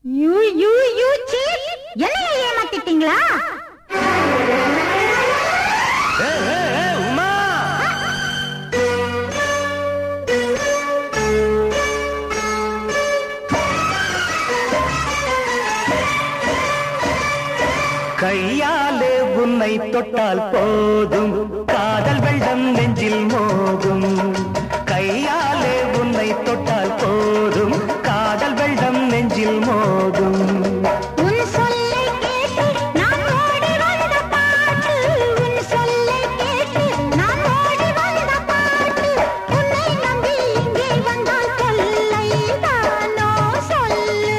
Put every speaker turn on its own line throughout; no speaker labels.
You you you cheap என்னைய ஏமாத்திட்டீங்களா
உமா கையாலே உன்னை தொட்டால் போதும் காதல் வெள்ளம் நெஞ்சில் மோதும் கையாலே உன்னை தொட்டால் போதும் காதல் வெள்ளம் நெஞ்சில் மோதும்
உன் சொல்லை கேட்டு நான் ஓடி வந்த பாட்டு உன் சொல்லை கேட்டு நான் ஓடி வந்த பாட்டு உன்னை நம்பி இங்கே வந்தால் தொல்லை தானோ சொல்லு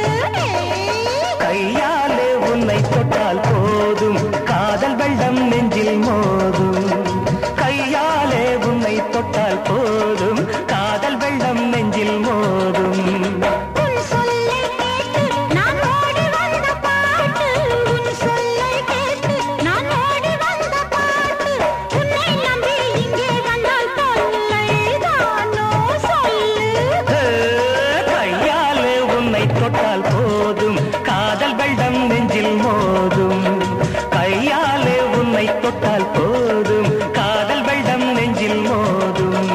கையாலே உன்னை தொட்டால் போதும் காதல் வெள்ளம் நெஞ்சில் மோதும் கையாலே உன்னை தொட்டால் போதும் காதல் வெள்ளம் நெஞ்சில் மோதும்
உன் சொல்லை கேட்டு நான் ஓடி வந்த பாட்டு உன் சொல்லை கேட்டு நான் ஓடி வந்த பாட்டு உன்னை நம்பி இங்கே வந்தால் தொல்லை தானோ சொல்லு
ஹே, கையாலே உன்னை தொட்டால் போதும் காதல் வெள்ளம் நெஞ்சில் மோதும் கையாலே உன்னை தொட்டால் போதும் காதல் வெள்ளம் நெஞ்சில் மோதும்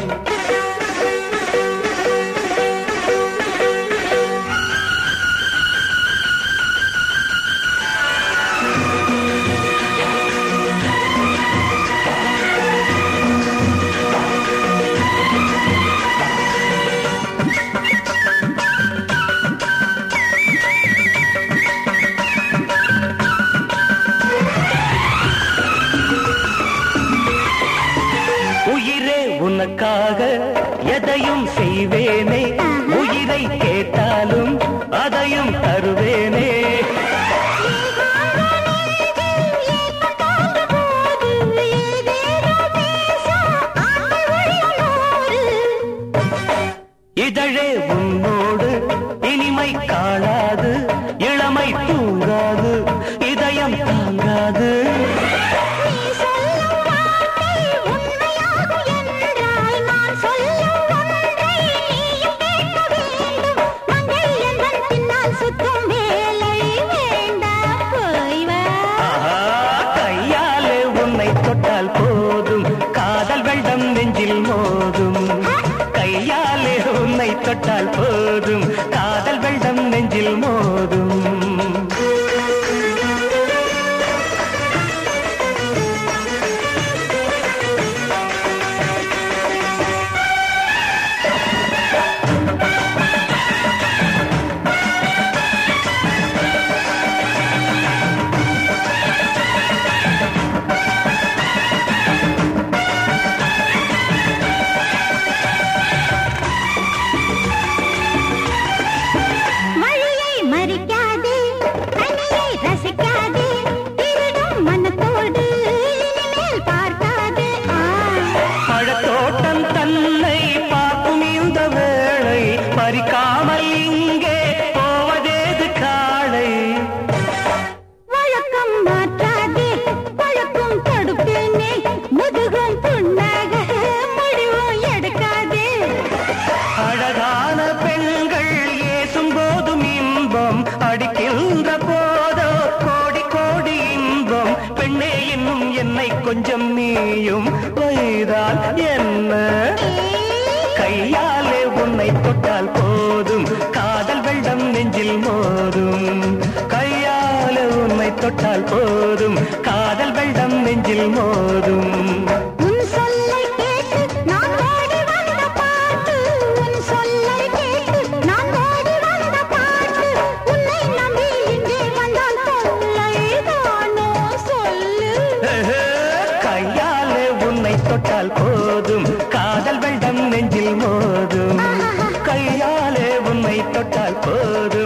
உயிரே உனக்காக எதையும் செய்வேனே உயிரை கேட்டாலும் அதையும் தருவேனே இதழே உன்னோடு இனிமை காணாது இளமை தூங்காது இதயம் தாங்காது
சுத்தம் வேலை வேண்டாம் போய் வா
ஆஹா, கையாலே உன்னை தொட்டால் போதும் காதல் வெள்ளம் நெஞ்சில் மோதும் கையாலே உன்னை தொட்டால் போதும் காதல் வெள்ளம் நெஞ்சில் மோதும்
வழியை மறிக்காதே தனியை ரசிக்காதே திருடும் மனத்தோடு இனிமேல் பார்க்காதே ஆ.
பழத்தோட்டம் தன்னை பார்க்கும் இந்த வேளை பறிக்காமல் இங்கே போவதேது காளை
வழக்கம் மாற்றாதே பழக்கம் தடுப்பேனே முதுகும் புண்ணாக முடிவும் எடுக்காதே
அழகான பெண்கள் ஏசும் போதும் இன்பம் அடிக்கின்ற போதோ கோடி கோடி இன்பம் பெண்ணே இன்னும் என்னை கொஞ்சம் நீயும் வைதால் என்ன கையாலே உன்னை தொட்டால் போதும் காதல் வெள்ளம் நெஞ்சில் மோதும் கையாலே உன்னை தொட்டால் போதும் காதல் வெள்ளம் நெஞ்சில் மோதும்
உன் சொல்லை கேட்டு நான் ஓடி வந்த பாட்டு உன் சொல்லை கேட்டு நான் ஓடி வந்த பாட்டு உன்னை நம்பி இங்கே வந்தால் தொல்லை தானோ சொல்லு
கையாலே உன்னை தொட்டால் போதும் காதல் வெள்ளம் நெஞ்சில் மோதும் கையாலே உன்னை தொட்டால் போதும்